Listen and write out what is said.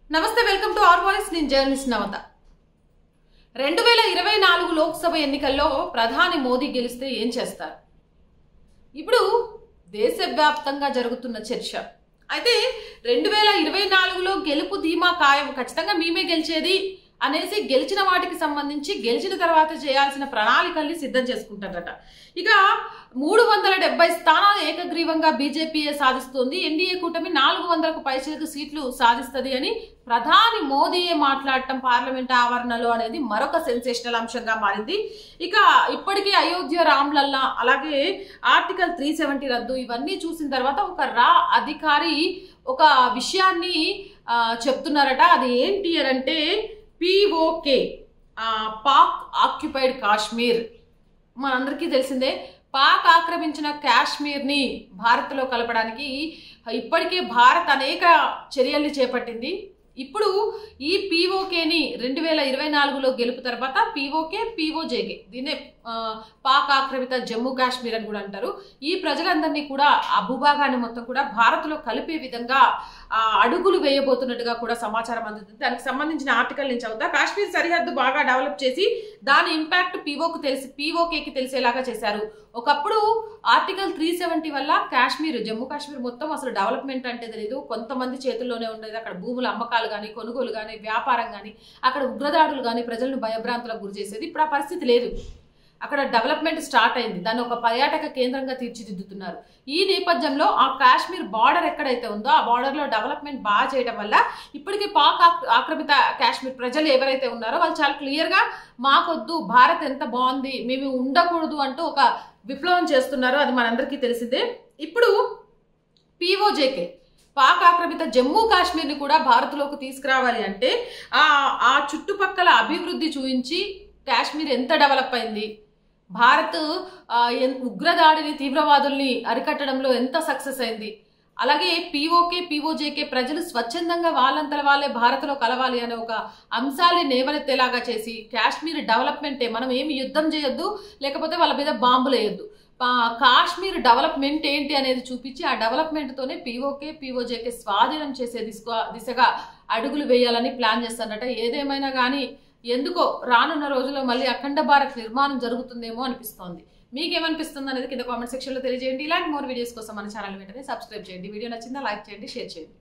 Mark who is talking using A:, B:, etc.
A: నమస్తే welcome to R voice నేను journalist Navatha రెండు వేల ఇరవై నాలుగు లోక్సభ ఎన్నికల్లో ప్రధాని మోదీ గెలిస్తే ఏం చేస్తారు ఇప్పుడు దేశవ్యాప్తంగా జరుగుతున్న చర్చ అయితే రెండు వేల ఇరవై నాలుగులో గెలుపు ధీమా ఖాయం ఖచ్చితంగా మేమే గెలిచేది అనేసి గెలిచిన వాటికి సంబంధించి గెలిచిన తర్వాత చేయాల్సిన ప్రణాళికల్ని సిద్ధం చేసుకుంటారట ఇక మూడు వందల డెబ్బై స్థానాలు ఏకగ్రీవంగా బీజేపీ సాధిస్తుంది ఎన్డీఏ కూటమి నాలుగు వందలకు పైచిలకు సీట్లు సాధిస్తుంది అని ప్రధాని మోదీయే మాట్లాడటం పార్లమెంట్ ఆవరణలో అనేది మరొక సెన్సేషనల్ అంశంగా మారింది ఇక ఇప్పటికీ అయోధ్య రామ్లల్లా అలాగే ఆర్టికల్ త్రీ సెవెంటీ రద్దు ఇవన్నీ చూసిన తర్వాత ఒక రా అధికారి ఒక విషయాన్ని ఆ, చెప్తున్నారట అది ఏంటి అని అంటే పిఓకే పాక్ ఆక్యుపైడ్ కాశ్మీర్ మనందరికీ తెలిసిందే పాక్ ఆక్రమించిన కాశ్మీర్ని భారత్లో కలపడానికి ఇప్పటికే భారత్ అనేక చర్యల్ని చేపట్టింది ఇప్పుడు ఈ పీఓకేని రెండు వేల ఇరవై నాలుగులో గెలుపు తర్వాత పీఓకే పీఓజేకే దీన్నే ఆ, పాక్ ఆక్రమిత జమ్మూ కాశ్మీర్ అని కూడా అంటారు ఈ ప్రజలందరినీ కూడా ఆ భూభాగాన్ని మొత్తం కూడా భారత్లో కలిపే విధంగా ఆ, అడుగులు వేయబోతున్నట్టుగా కూడా సమాచారం అందుతుంది దానికి సంబంధించిన ఆర్టికల్ నుంచి అవుతా కాశ్మీర్ సరిహద్దు బాగా డెవలప్ చేసి దాని ఇంపాక్ట్ పీఓకు తెలిసి పీఓకేకి తెలిసేలాగా చేశారు ఒకప్పుడు ఆర్టికల్ త్రీ సెవెంటీ వల్ల కాశ్మీర్ జమ్మూ కాశ్మీర్ మొత్తం అసలు డెవలప్మెంట్ అంటే తెలియదు కొంతమంది చేతుల్లోనే ఉండేది అక్కడ భూముల అమ్మకాలు కానీ కొనుగోలు కానీ వ్యాపారం కానీ అక్కడ ఉగ్రదాడులు కానీ ప్రజలను భయభ్రాంతులకు గురి చేసేది ఇప్పుడు ఆ పరిస్థితి లేదు అక్కడ డెవలప్మెంట్ స్టార్ట్ అయింది దాన్ని ఒక పర్యాటక కేంద్రంగా తీర్చిదిద్దుతున్నారు ఈ నేపథ్యంలో ఆ కాశ్మీర్ బార్డర్ ఎక్కడైతే ఉందో ఆ బార్డర్లో డెవలప్మెంట్ బాగా చేయడం వల్ల ఇప్పటికీ పాక్ ఆక్- ఆక్రమిత కాశ్మీర్ ప్రజలు ఎవరైతే ఉన్నారో వాళ్ళు చాలా క్లియర్గా మాకొద్దు భారత్ ఎంత బాగుంది మేము ఉండకూడదు అంటూ ఒక విప్లవం చేస్తున్నారు అది మనందరికీ తెలిసిందే ఇప్పుడు పీఓజేకే పాక్ ఆక్రమిత జమ్మూ కాశ్మీర్ని కూడా భారత్లోకి తీసుకురావాలి అంటే ఆ ఆ చుట్టుపక్కల అభివృద్ధి చూపించి కాశ్మీర్ ఎంత డెవలప్ అయింది భారత్ ఆ, ఎన్- ఉగ్రదాడిని తీవ్రవాదుల్ని అరికట్టడంలో ఎంత సక్సెస్ అయింది అలాగే పీఓకే పీఓజేకే ప్రజలు స్వచ్ఛందంగా వాళ్ళంతల వాళ్ళే భారత్లో కలవాలి అనే ఒక అంశాన్ని నేవలెత్తేలాగా చేసి కాశ్మీర్ డెవలప్మెంటే మనం ఏమి యుద్ధం చేయొద్దు లేకపోతే వాళ్ళ మీద బాంబులు వేయొద్దు పా- కాశ్మీర్ డెవలప్మెంట్ ఏంటి అనేది చూపించి ఆ డెవలప్మెంట్తోనే పీఓకే పీఓజేకే స్వాధీనం చేసే దిశగా దిశగా అడుగులు వేయాలని ప్లాన్ చేస్తారట ఏదేమైనా కానీ ఎందుకో రానున్న రోజుల్లో మళ్ళీ అఖండ భారత్ నిర్మాణం జరుగుతుందేమో అనిపిస్తోంది మీకేమనిపిస్తుంది అనేది కింద కామెంట్ సెక్షన్లో తెలియజేయండి ఇలాంటి మోర్ వీడియోస్ కోసం మన ఛానల్ వెంటనే సబ్స్క్రైబ్ చేయండి వీడియో నచ్చిందా లైక్ చేయండి షేర్ చేయండి